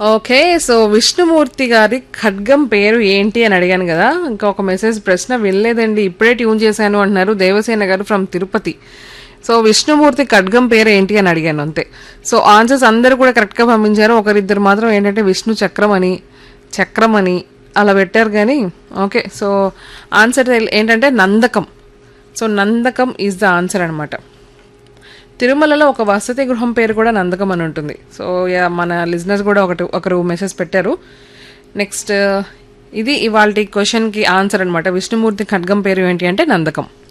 okay so Vishnumurthy గారి ఖడ్గం పేరు ఏంటి అని అడిగాను కదా ఇంకా ఒక మెసేజ్ ప్రశ్న వినలేదండి ఇప్పుడే ట్యూన్ చేశాను అంటున్నారు దేవసేన గారు ఫ్రమ్ తిరుపతి సో విష్ణుమూర్తి ఖడ్గం పేరు ఏంటి అని అడిగాను అంతే సో ఆన్సర్స్ అందరూ కూడా కరెక్ట్గా పంపించారు ఒకరిద్దరు మాత్రం ఏంటంటే విష్ణు చక్రం అని చక్రం అని అలా పెట్టారు కానీ ఓకే సో ఆన్సర్ ఏంటంటే Nandakam so Nandakam is the answer అనమాట తిరుమలలో ఒక వసతి గృహం పేరు కూడా నందకం అని ఉంటుంది సో యా మన లిజినెస్ కూడా ఒకటి ఒకరు మెసేజ్ పెట్టారు నెక్స్ట్ ఇది ఇవాళ క్వశ్చన్కి ఆన్సర్ అనమాట విష్ణుమూర్తి ఖడ్గం పేరు ఏంటి అంటే నందకం